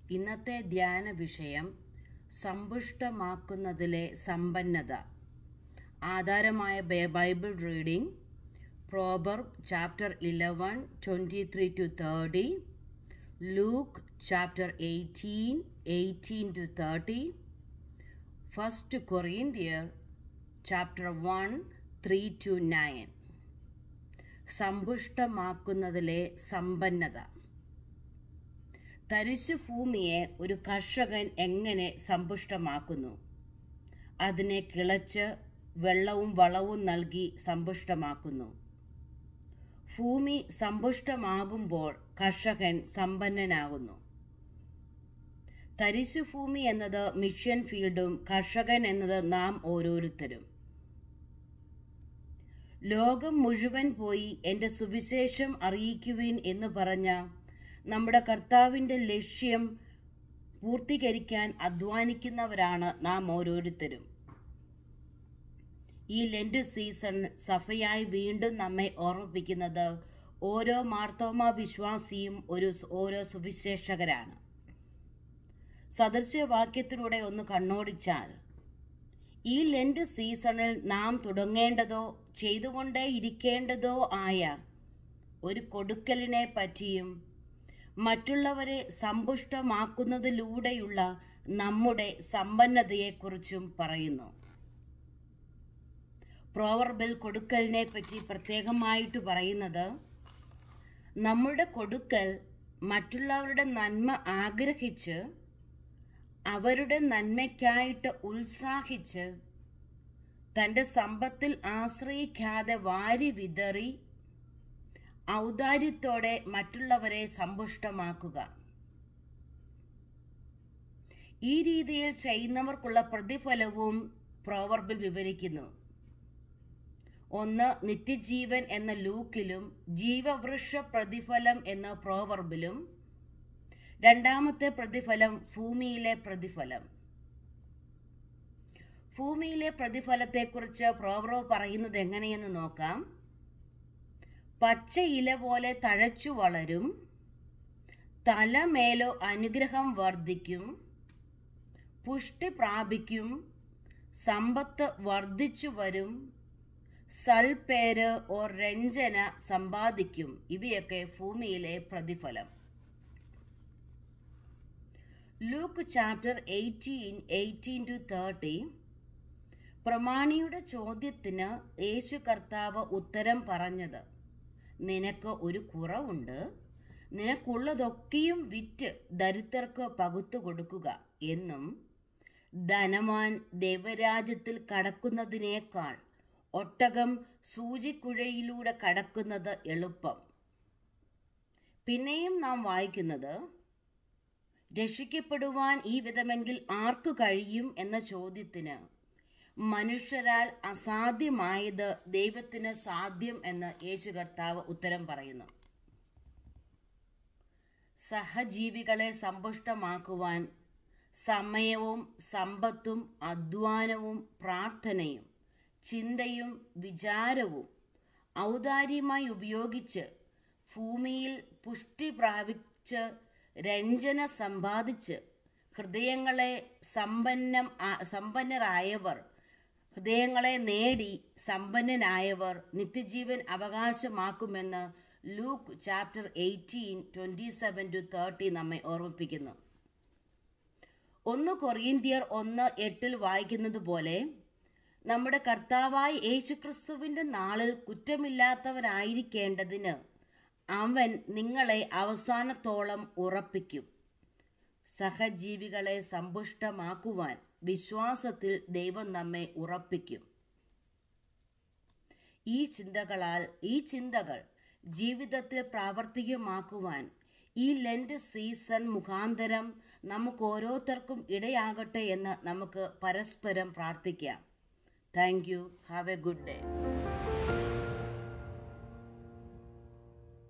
ഇന്നത്തെ ധ്യാന വിഷയം സമ്പുഷ്ടമാക്കുന്നതിലെ സമ്പന്നത ആധാരമായ ബൈ- Bible reading Proverb chapter eleven twenty three to thirty Luke chapter eighteen eighteen to thirty first Corinthians chapter one three to nine സമ്പുഷ്ടമാക്കുന്നതിലെ സമ്പന്നത തരിശു ഭൂമിയെ ഒരു കർഷകൻ എങ്ങനെ സമ്പുഷ്ടമാക്കുന്നു അതിനെ കിളച്ച് വെള്ളവും വളവും നൽകി സമ്പുഷ്ടമാക്കുന്നു ഭൂമി സമ്പുഷ്ടമാകുമ്പോൾ കർഷകൻ സമ്പന്നനാകുന്നു തരിശു ഭൂമി എന്നത് മിഷൻ ഫീൽഡും കർഷകൻ എന്നത് നാം ഓരോരുത്തരും ലോകം മുഴുവൻ പോയി എൻ്റെ സുവിശേഷം അറിയിക്കുവിൻ എന്ന് പറഞ്ഞ നമ്മുടെ കർത്താവിൻ്റെ ലക്ഷ്യം പൂർത്തീകരിക്കാൻ അധ്വാനിക്കുന്നവരാണ് നാം ഓരോരുത്തരും ഈ ലെൻഡ് സീസൺ സഭയായി വീണ്ടും നമ്മെ ഓർമ്മിപ്പിക്കുന്നത് ഓരോ മാർത്തോമ വിശ്വാസിയും ഒരു ഓരോ സുവിശേഷകരാണ് സദൃശ്യവാക്യത്തിലൂടെ ഒന്ന് കണ്ണോടിച്ചാൽ ഈ ലെൻഡ് സീസണിൽ നാം തുടങ്ങേണ്ടതോ ചെയ്തുകൊണ്ടേ ഇരിക്കേണ്ടതോ ആയ ഒരു കൊടുക്കലിനെ പറ്റിയും മറ്റുള്ളവരെ സമ്പുഷ്ടമാക്കുന്നതിലൂടെയുള്ള നമ്മുടെ സമ്പന്നതയെക്കുറിച്ചും പറയുന്നു പ്രോവർബിൽ കൊടുക്കലിനെ പറ്റി പ്രത്യേകമായിട്ട് പറയുന്നത് നമ്മുടെ കൊടുക്കൽ മറ്റുള്ളവരുടെ നന്മ ആഗ്രഹിച്ച് അവരുടെ നന്മയ്ക്കായിട്ട് ഉത്സാഹിച്ച് തൻ്റെ സമ്പത്തിൽ ആശ്രയിക്കാതെ വാരി വിതറി ഔദാര്യത്തോടെ മറ്റുള്ളവരെ സമ്പുഷ്ടമാക്കുക ഈ രീതിയിൽ ചെയ്യുന്നവർക്കുള്ള പ്രതിഫലവും പ്രോവർബിൽ വിവരിക്കുന്നു ഒന്ന് നിത്യജീവൻ എന്ന ലൂക്കിലും ജീവവൃക്ഷ പ്രതിഫലം എന്ന പ്രോവർബിലും രണ്ടാമത്തെ പ്രതിഫലം ഭൂമിയിലെ പ്രതിഫലം ഭൂമിയിലെ പ്രതിഫലത്തെക്കുറിച്ച് പ്രോവറോ പറയുന്നത് എങ്ങനെയെന്ന് നോക്കാം പച്ച ഇല പോലെ തഴച്ചു വളരും തലമേലോ അനുഗ്രഹം വർദ്ധിക്കും പുഷ്ടി പ്രാപിക്കും സമ്പത്ത് വർദ്ധിച്ചു വരും സൽപേര് ഓർ രഞ്ജന സമ്പാദിക്കും ഇവയൊക്കെ ഭൂമിയിലെ പ്രതിഫലം Luke chapter eighteen eighteen to thirty പ്രമാണിയുടെ ചോദ്യത്തിന് യേശു കർത്താവ് ഉത്തരം പറഞ്ഞത് നിനക്ക് ഒരു കുറവുണ്ട് നിനക്കുള്ളതൊക്കെയും വിറ്റ് ദരിദ്രർക്ക് പകുത്തു കൊടുക്കുക എന്നും ധനവാൻ ദൈവരാജ്യത്തിൽ കടക്കുന്നതിനേക്കാൾ ഒട്ടകം സൂചിക്കുഴയിലൂടെ കടക്കുന്നത് എളുപ്പം പിന്നെയും നാം വായിക്കുന്നത് രക്ഷിക്കപ്പെടുവാൻ ഈ വിധമെങ്കിൽ ആർക്കു കഴിയും എന്ന ചോദ്യത്തിന് മനുഷ്യരാൽ അസാധ്യമായത് ദൈവത്തിന് സാധ്യം എന്ന് യേശു കർത്താവ് ഉത്തരം പറയുന്നു സഹജീവികളെ സമ്പുഷ്ടമാക്കുവാൻ സമയവും സമ്പത്തും അധ്വാനവും പ്രാർത്ഥനയും ചിന്തയും വിചാരവും ഔദാര്യമായി ഉപയോഗിച്ച് ഭൂമിയിൽ പുഷ്ടി പ്രാപിച്ച് രഞ്ജന സമ്പാദിച്ച് ഹൃദയങ്ങളെ സമ്പന്നം സമ്പന്നരായവർ ഹൃദയങ്ങളെ നേടി സമ്പന്നനായവർ നിത്യജീവൻ അവകാശമാക്കുമെന്ന് Luke chapter eighteen twenty seven to thirty നമ്മെ ഓർമ്മിപ്പിക്കുന്നു ഒന്ന് കൊറിയന്തിയർ ഒന്ന് എട്ടിൽ വായിക്കുന്നത് പോലെ നമ്മുടെ കർത്താവായ യേശുക്രിസ്തുവിൻ്റെ നാളിൽ കുറ്റമില്ലാത്തവരായിരിക്കേണ്ടതിന് അവൻ നിങ്ങളെ അവസാനത്തോളം ഉറപ്പിക്കും സഹജീവികളെ സമ്പുഷ്ടമാക്കുവാൻ വിശ്വാസത്തിൽ ദൈവം നമ്മെ ഉറപ്പിക്കും ഈ ചിന്തകളാൽ ഈ ചിന്തകൾ ജീവിതത്തിൽ പ്രാവർത്തികമാക്കുവാൻ ഈ ലെൻഡ് സീസൺ മുഖാന്തരം നമുക്ക് ഓരോരുത്തർക്കും ഇടയാകട്ടെ എന്ന് നമുക്ക് പരസ്പരം പ്രാർത്ഥിക്കാം thank you have a good day